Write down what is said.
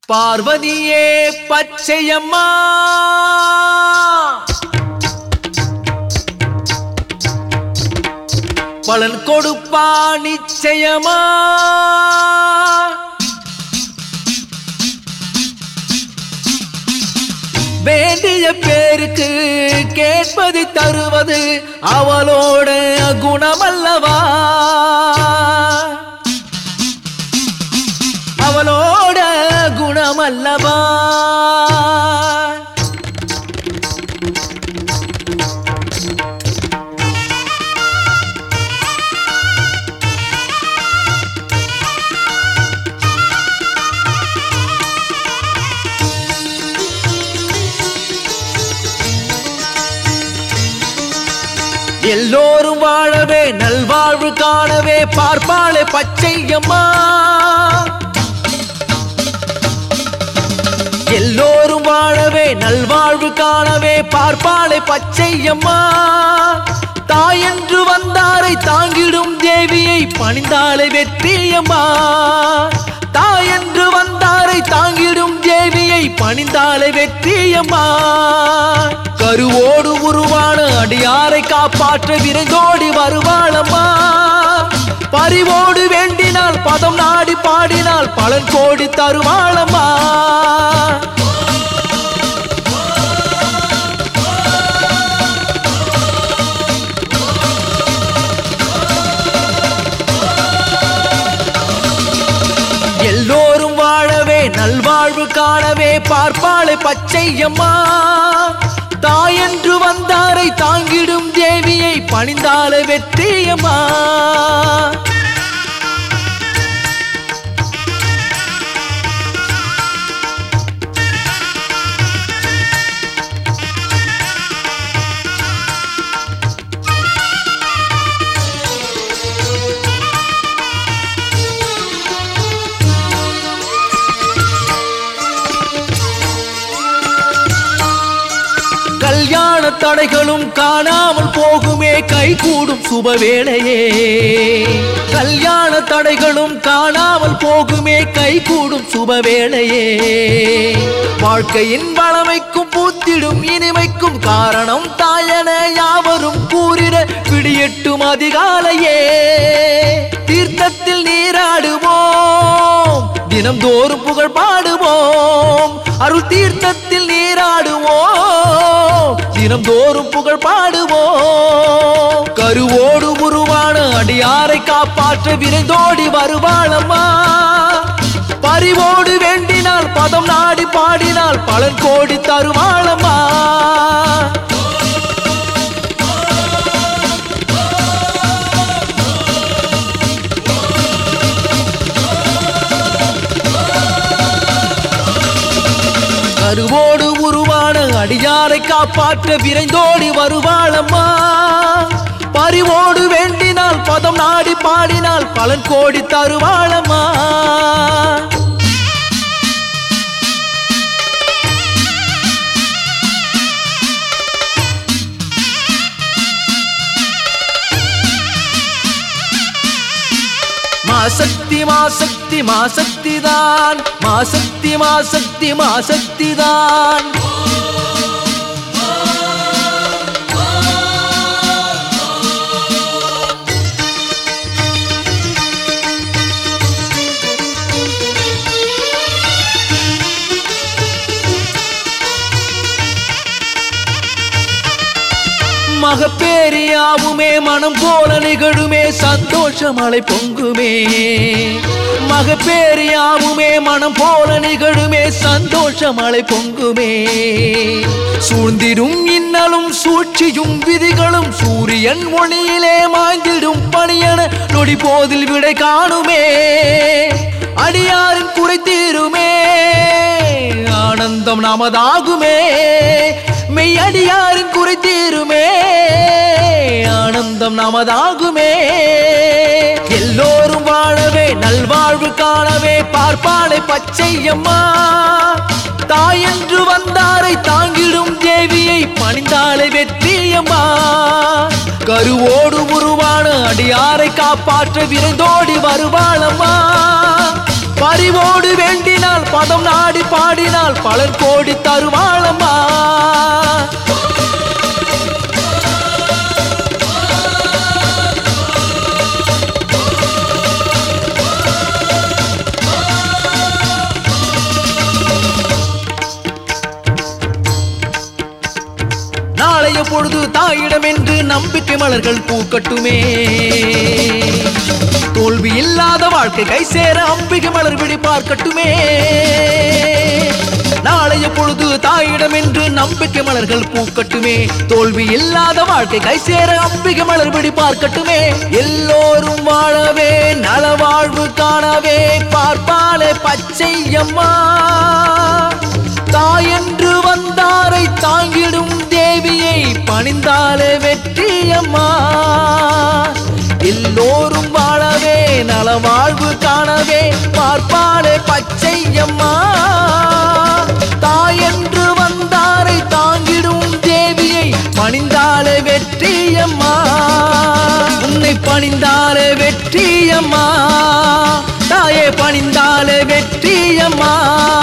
பார்வதியே பச்சையம்மா பலன் கொடுப்பா நிச்சயமா வேண்டிய பேருக்கு கேட்பது தருவது அவளோட குணமல்லவா அவளோட குணமல்லவா எல்லோரும் வாழவே நல்வாழ்வு காணவே பார்ப்பாளே பச்சையம்மா எல்லோரும் வாழவே நல்வாழ்வு காணவே பார்ப்பாளே பச்சையம்மா தாயென்று வந்தாரை தாங்கிடும் தேவியை பணிந்தாளே வெற்றியம்மா தாயென்று வந்தாரை தாங்கிடும் தேவியை பணிந்தாளே வெற்றியம்மா கருவோடு உருவான அடியாரை காப்பாற்ற விரைந்தோடி வருவாளம்மா பரிவோடு வேண்டினால் பதம் நாடி பாடினால் பலன் கோடி தருவாளம்மா எல்லோரும் வாழவே நல்வாழ்வு காணவே பார்ப்பாளே பச்சையம்மா தாயென்று வந்தாரை தாங்கிடும் தேவியை பணிந்தாலே வெற்றியம்மா கல்யாண தடைகளும் காணாமல் போகுமே கைகூடும் சுபவேளையே கல்யாண தடைகளும் காணாமல் போகுமே கைகூடும் சுபவேளையே வாழ்க்கையின் வளமைக்கும் பூத்திடும் இனிமைக்கும் காரணம் தாயன யாவரும் கூறிட பிடியட்டும் அதிகாலையே தீர்த்தத்தில் நீராடுவோம் தினம்தோறும் புகழ் பாடுவோம் அருள் தீர்த்தத்தில் நீராடுவோம் தினம்தோறும் புகழ் பாடுவோம் கருவோடு உருவான அடியாரை காப்பாற்ற விரைந்தோடி வருவாளம்மா பரிவோடு வேண்டினால் பதம் நாடி பாடினால் பலன் கோடி தருவாளம்மா கருவோடு உருவான அடியாரை காப்பாற்ற விரைந்தோடி வருவாளம்மா பரிவோடு வேண்டினால் பதம் நாடி பாடினால் பலன் கோடி தருவாளம்மா மாசக்தி மாசக்தி மாசக்திதான் மாசக்தி மாசக்தி மாசக்திதான் மகப்பேரியாவுமே மனம் போல நிகழுமே சந்தோஷமலை பொங்குமே மகப்பேரியாவுமே மனம் போல நிகழுமே சந்தோஷமலை பொங்குமே சூழ்ந்திடும் இன்னலும் சூழ்ச்சியும் விதிகளும் சூரியன் ஒளியிலே மாய்ந்திடும் பணியன நொடி போதில் விடை காணுமே அடியாரின் குறை தீருமே ஆனந்தம் நமதாகுமே மெய்யடியாரின் குறை தீருமே ஆனந்தம் நமதாகுமே எல்லோரும் வாழவே நல்வாழ்வு காணவே பார்ப்பாளே பச்சையம்மா தாயென்று வந்தாரை தாங்கிடும் தேவியை பணிந்தாளே வெற்றியம்மா கருவோடு உருவான அடியாரை காப்பாற்ற விரைந்தோடி வருவாளம்மா பறிவோடு வேண்டினால் பதம் நாடி பாடினால் பலர் கோடி தருவாளம்மா நாளைய பொழுது தாயிடம் என்று நம்பிக்கை மலர்கள் பூக்கட்டுமே தோல்வி இல்லாத வாழ்க்கை கை சேர அம்பிகை மலர் விழி பார்க்கட்டுமே நாளைய பொழுது தாயிடம் என்று நம்பிக்கை மலர்கள் பூக்கட்டுமே தோல்வி இல்லாத வாழ்க்கை கை சேர அம்பிகை மலர் விழி பார்க்கட்டுமே எல்லோரும் வாழவே நலவாழ்வு காணவே பார்ப்பாலே பச்சையம்மா தாயென்று வந்தாரை தாங்கிடும் தேவியை பணிந்தாலே வெற்றியம்மா எல்லோரும் வாழவே நலவாழ்வு காணவே பார்ப்பாலே பச்சையம்மா தாயென்று வந்தாரை தாங்கிடும் தேவியை பணிந்தாலே வெற்றியம்மா உன்னை பணிந்தாலே வெற்றியம்மா தாயே பணிந்தாலே வெற்றியம்மா